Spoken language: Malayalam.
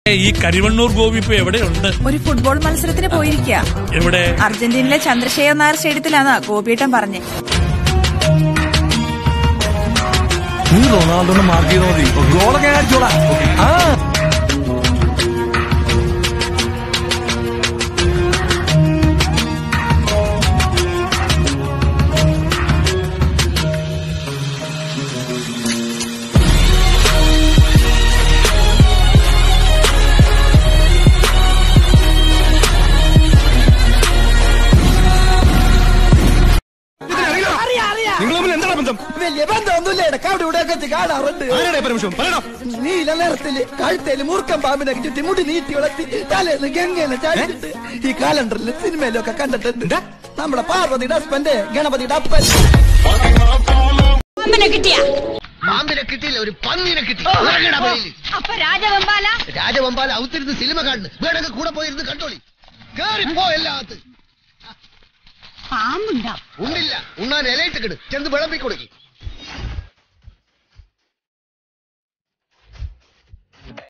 ഈ കരിവണ്ണൂർ ഗോപി ഇപ്പൊ എവിടെയുണ്ട് ഒരു ഫുട്ബോൾ മത്സരത്തിന് പോയിരിക്കുക എവിടെ അർജന്റീനയിലെ ചന്ദ്രശേഖർ നായർ സ്റ്റേഡിയത്തിലാണ് ഗോപിയേട്ടൻ പറഞ്ഞേ നീ റൊണാൾഡോനെ മാർക്ക് ചെയ്താൽ മതി ഗോളൊക്കെ ഞാൻ അടിച്ചോളാം ആ നിങ്ങൾ തമ്മിൽ എന്താണ് ബന്ധം വലിയ ബന്ധമൊന്നുമില്ല ഇടക്ക് അവിടെ ഇവിടെ ഒക്കെ കാണാറുണ്ട് ആരാടെ പരമശിവം പറയണം നീല നിറത്തില് കഴുത്തേല് മൂർക്കം പാമ്പിനെ ചുറ്റി മുടി നീട്ടി വളർത്തി തലേന്ന് ഗംഗേനെ ചാടിച്ചിട്ട് ഈ കാലണ്ടറിൽ സിനിമയിലും ഒക്കെ കണ്ടിട്ടുണ്ട് നമ്മുടെ പാർവതിയുടെ ഹസ്ബൻഡ് ഗണപതിയുടെ അപ്പൻ പാമ്പിനെ കിട്ടിയ പാമ്പിനെ കിട്ടിയില്ല ഒരു പന്നിനെ കിട്ടി ഇറങ്ങടാ വെളിയിൽ. അപ്പൊ രാജവെമ്പാല രാജവമ്പാല ഔത്തിരുന്ന് സിനിമ കാണുന്നു വേണമെങ്കിൽ കൂടെ പോയിരുന്ന് കണ്ടോളി കേറിപ്പോ എല്ലാത്ത് പാമ്പുണ്ടാവും ഉണ്ടില്ല ഉണ്ണാൻ ഇലയിട്ട് കിട് ചെന്ന് വിളമ്പി കൊടുക്കി